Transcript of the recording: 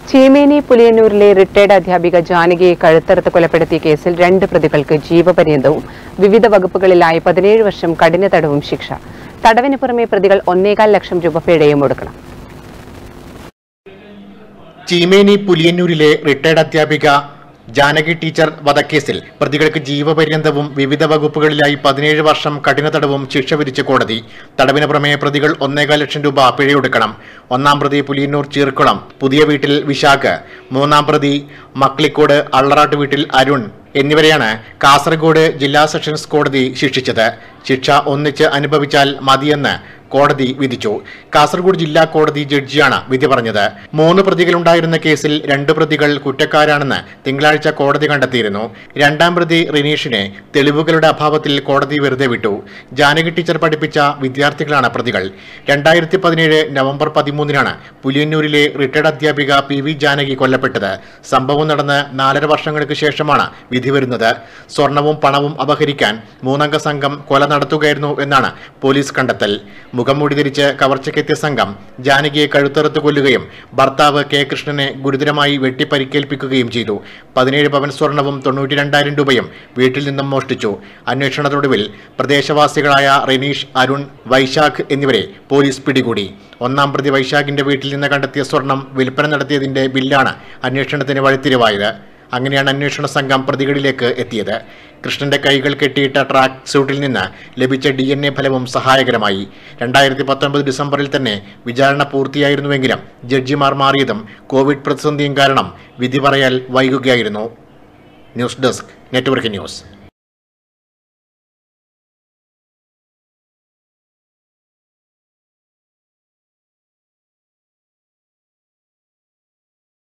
Cheemeni പുലിയന്നൂരിലെ retired അധ്യാപിക ജാനകിയെ കഴുത്തറുത്ത് കൊലപ്പെടുത്തിയ കേസിൽ രണ്ട് പ്രതികൾക്ക് ജീവപര്യന്തവും വിവിധ വകുപ്പുകളിലായി പതിനേഴ് വർഷം കഠിന തടവും ശിക്ഷ തടവിന് പുറമെ പ്രതികൾ ഒന്നേകാൽ ലക്ഷം രൂപ പിഴയും കൊടുക്കണം ചീമേനി പുലിയന്നൂരിലെ റിട്ടയർഡ് അധ്യാപിക ജാനകി ടീച്ചർ വധക്കേസിൽ പ്രതികൾക്ക് ജീവപര്യന്തവും വിവിധ വകുപ്പുകളിലായി പതിനേഴ് വർഷം കഠിന തടവും ശിക്ഷ വിധിച്ച കോടതി തടവിന് പുറമെ പ്രതികൾ ഒന്നേകാൽ ലക്ഷം രൂപ പിഴയൊടുക്കണം ഒന്നാം പ്രതി പുലിയന്നൂർ ചീർക്കുളം പുതിയ വീട്ടിൽ വിശാഖ് മൂന്നാം പ്രതി മക്ലിക്കോട് അള്ളറാട്ട് വീട്ടിൽ അരുൺ എന്നിവരെയാണ് കാസർഗോഡ് ജില്ലാ സെഷൻസ് കോടതി ശിക്ഷിച്ചത് ശിക്ഷ ഒന്നിച്ച് അനുഭവിച്ചാൽ മതിയെന്ന് കോടതി വിധിച്ചു കാസർഗോഡ് ജില്ലാ കോടതി ജഡ്ജിയാണ് വിധി പറഞ്ഞത് മൂന്ന് പ്രതികളുണ്ടായിരുന്ന കേസിൽ രണ്ട് പ്രതികൾ കുറ്റക്കാരാണെന്ന് തിങ്കളാഴ്ച കോടതി കണ്ടെത്തിയിരുന്നു രണ്ടാം പ്രതി റിനീഷിനെ തെളിവുകളുടെ അഭാവത്തിൽ കോടതി വെറുതെ വിട്ടു ജാനകി ടീച്ചർ പഠിപ്പിച്ച വിദ്യാർത്ഥികളാണ് പ്രതികൾ രണ്ടായിരത്തി പതിനേഴ് നവംബർ പതിമൂന്നിനാണ് പുലിയന്നൂരിലെ റിട്ടയർഡ് അധ്യാപിക പി വി ജാനകി കൊല്ലപ്പെട്ടത് സംഭവം നടന്ന് നാലര വർഷങ്ങൾക്ക് ശേഷമാണ് വിധി വരുന്നത് സ്വർണവും പണവും അപഹരിക്കാൻ മൂന്നംഗ സംഘം കൊല നടത്തുകയായിരുന്നു എന്നാണ് പോലീസ് കണ്ടെത്തൽ മുഖം മൂടി ധരിച്ച് കവർച്ചയ്ക്കെത്തിയ സംഘം ജാനകിയെ കഴുത്തറുത്ത് കൊല്ലുകയും ഭർത്താവ് കെ കൃഷ്ണനെ ഗുരുതരമായി വെട്ടിപ്പരിക്കേൽപ്പിക്കുകയും ചെയ്തു പതിനേഴ് പവൻ സ്വർണവും തൊണ്ണൂറ്റി രണ്ടായിരം രൂപയും വീട്ടിൽ നിന്നും മോഷ്ടിച്ചു അന്വേഷണത്തൊടുവിൽ പ്രദേശവാസികളായ റിനീഷ് അരുൺ വൈശാഖ് എന്നിവരെ പോലീസ് പിടികൂടി ഒന്നാം പ്രതി വൈശാഖിന്റെ വീട്ടിൽ നിന്ന് കണ്ടെത്തിയ സ്വർണം വിൽപ്പന നടത്തിയതിന്റെ ബില്ലാണ് അന്വേഷണത്തിന് വഴിത്തിരിവായത് അങ്ങനെയാണ് അന്വേഷണ സംഘം പ്രതികളിലേക്ക് എത്തിയത് കൃഷ്ണന്റെ കൈകൾ കെട്ടിയിട്ട ട്രാക്ക് സ്യൂട്ടിൽ നിന്ന് ലഭിച്ച ഡി എൻ എ ഫലവും സഹായകരമായി രണ്ടായിരത്തി പത്തൊൻപത് ഡിസംബറിൽ തന്നെ വിചാരണ പൂർത്തിയായിരുന്നുവെങ്കിലും ജഡ്ജിമാർ മാറിയതും കോവിഡ് പ്രതിസന്ധിയും കാരണം വിധി പറയാൽ വൈകുകയായിരുന്നു ന്യൂസ് ഡെസ്ക് നെറ്റ്വർക്ക് ന്യൂസ്